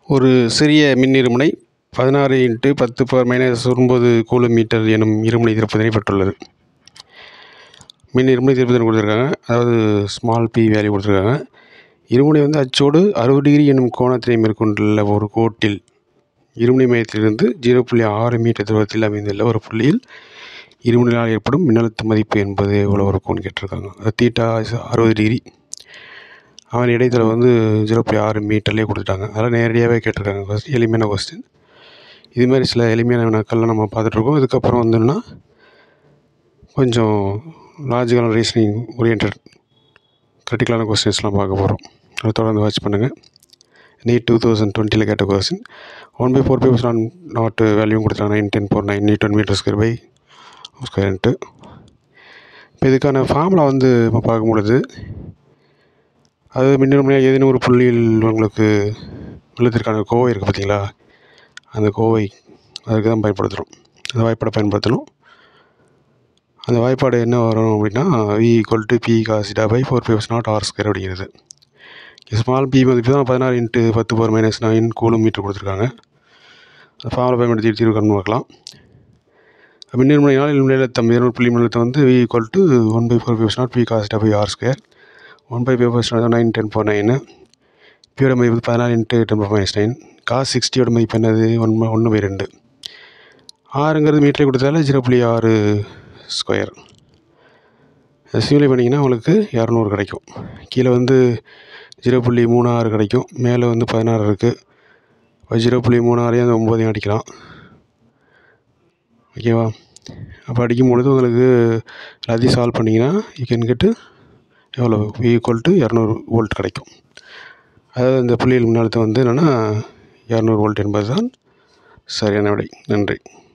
ஒரு சிறிய மின் இருமுனை பதினாறு இன்ட்டு பத்து பவர் மைனஸ் ஒன்பது கூலும் மீட்டர் எனும் இருமுனை திறப்பதனை பெற்றுள்ளது மின் இருமுனை திறப்பதனை கொடுத்துருக்காங்க அதாவது ஸ்மால் பி வேல்யூ கொடுத்துருக்காங்க இருமுனை வந்து அச்சோடு அறுபது டிகிரி எனும் கோணத்தினை மேற்கொண்டுள்ள ஒரு கோட்டில் இருமுனை மையத்திலிருந்து ஜீரோ புள்ளி ஆறு மீட்டர் தூரத்தில் அமைந்துள்ள ஒரு புள்ளியில் இருமுனையால் ஏற்படும் மின்னழுத்த மதிப்பு என்பது எவ்வளோ இருக்கும்னு கேட்டிருக்காங்க அது தீட்டா அறுபது டிகிரி அவன் இடைத்தல வந்து ஜீரோ புள்ளி ஆறு மீட்டர்லேயே கொடுத்துட்டாங்க அதெல்லாம் நேரடியாகவே கேட்டிருக்காங்க கொஸ்டின் எளிமையான கொஸ்டின் இதுமாதிரி சில எளிமையான வினாக்கள்லாம் நம்ம பார்த்துட்ருக்கோம் இதுக்கப்புறம் வந்துன்னா கொஞ்சம் லாஜிக்கல் ரீசனிங் ஓரியன்ட் கிரிட்டிக்கலான கொஸ்டின்ஸ்லாம் பார்க்க போகிறோம் அதை தொடர்ந்து வாட்ச் பண்ணுங்கள் நீட் டூ தௌசண்ட் டுவெண்ட்டியில் கேட்ட question one by four pi naught naught value கொடுத்தாங்க nine ten four nine need one metre square pi ஸ்கொயர்ன்ட்டு இப்போ இதுக்கான ஃபார்முலா வந்து நம்ம பார்க்கும் பொழுது அது மின்னணுமையாக ஏதேனும் ஒரு புள்ளியில் உங்களுக்கு வெள்ளத்திற்கான கோவை இருக்குது பார்த்தீங்களா அந்த கோவை அதுக்கு தான் பயன்படுத்துகிறோம் அந்த வாய்ப்பாடை பயன்படுத்தணும் அந்த வாய்ப்பாடு என்ன வரும் அப்படின்னா V equal to P cos theta by four five naught R square அப்படிங்கிறது ஸ்மால் பி மதிப்பு தான் பதினாறு இன்ட்டு பத்து power minus nine coulomb metre கொடுத்துருக்காங்க அந்த ஃபார்முலா பயன்படுத்தி தீர்வு கண்டு பார்க்கலாம் மின்னிருமுனையினால் மின்னழுத்தம் இருநூறு புள்ளி மின்னழுத்தம் வந்து V equal to one by four five naught P cos theta by R square one by five five nine ten four nine பியோட மதிப்பு பதினாறு into ten four minus nine cos சிக்ஸ்டியோட மதிப்பு என்னது ஒன் ஒன்று பை ரெண்டு ஆறுங்கிறது மீட்டரே கொடுத்தால ஜீரோ புள்ளி ஆறு ஸ்கொயர் சிம்ப்ளை பண்ணிங்கன்னா உங்களுக்கு இரநூறு கிடைக்கும் கீழே வந்து ஜீரோ புள்ளி மூணு ஆறு கிடைக்கும் மேலே வந்து பதினாறு இருக்குது ஜீரோ புள்ளி மூணு ஆறையும் அந்த ஒம்போதையும் அடிக்கலாம் ஓகேவா அப்போ அடிக்கும் பொழுது உங்களுக்கு எல்லாத்தையும் சால்வ் பண்ணிங்கன்னா யூ கேன் கெட்டு எவ்வளோ ஈக்குவல் டு இரநூறு வோல்ட் கிடைக்கும் அதாவது இந்த புள்ளியில் மின்னழுத்தம் வந்து என்னென்னா இரநூறு வோல்ட் என்பது தான் சரியான விடை நன்றி